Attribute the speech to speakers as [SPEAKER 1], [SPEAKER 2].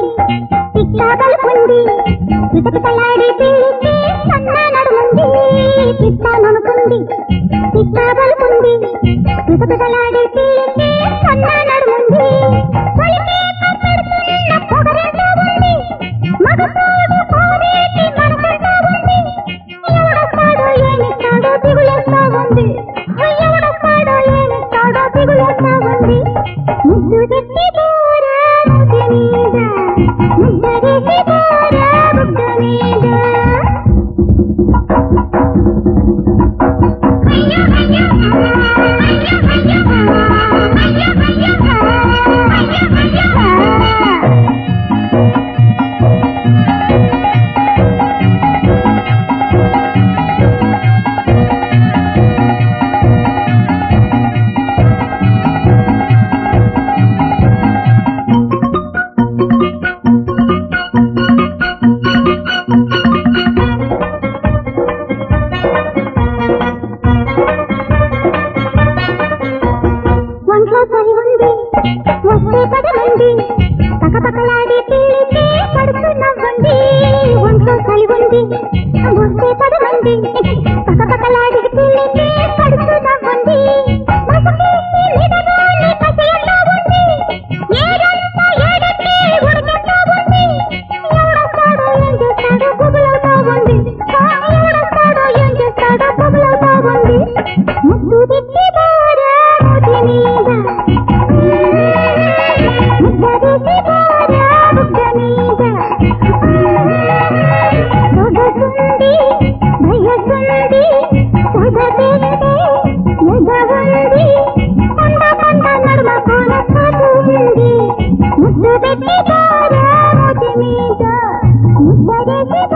[SPEAKER 1] పిచ్చాగలుపుంది పిటపిటలాడి పిల్లికి సన్న నడుముంది పిచ్చాననుకుంది పిచ్చాగలుపుంది పిటపిటలాడి పిల్లికి సన్న నడుముంది కొలికే కప్పెడుతున్న పొగరెంతో ఉంది మగపోడు కోరేటి మనసంతా ఉంది ఎవడొస్తాడో ఏమిస్తాడో దిగులేస్తా ఉంది ఎవడొస్తాడో ఏమిస్తాడో దిగులేస్తా ఉంది ముద్దు తెచ్చి పోరా ముద్దు మీద ముద్దరేసి పోరా ముద్దు మీద అయ్యో అయ్యో అయ్యో అయ్యో అయ్యో అయ్యో అయ్యో అయ్యో ఒంట్లో చలి ఉంది వస్తే పదమంది పకపకలాడి పిల్లితే పడుతూ నవ్వండి ఒంట్లో చలి ఉంది వస్తే పదమంది పకపకలాడి పిల్లితే పడుతూ నవ్వండి మసకేసి నిడలోని పసియంలో ఉంది ఏడంతా ఏడెత్తి ఉడికెత్తా ఉంది ఎవడొస్తాడో ఏం చేస్తాడో గుబులవుతా ఉంది ఆ, ఎవడొస్తాడో ఏం చేస్తాడో గుబులవుతా ఉంది ముద్దు తెచ్చి పోరా ముద్దు మీద ముద్దరేసి పోరా ముద్ద మీద సొగసుంది భయసుంది సొగసెందే ఎదవుంది కొండ కొండ నడుమ కోన ఉంది ముద్దు పెట్టి పోరా ముద్దు మీద ముద్దరేసి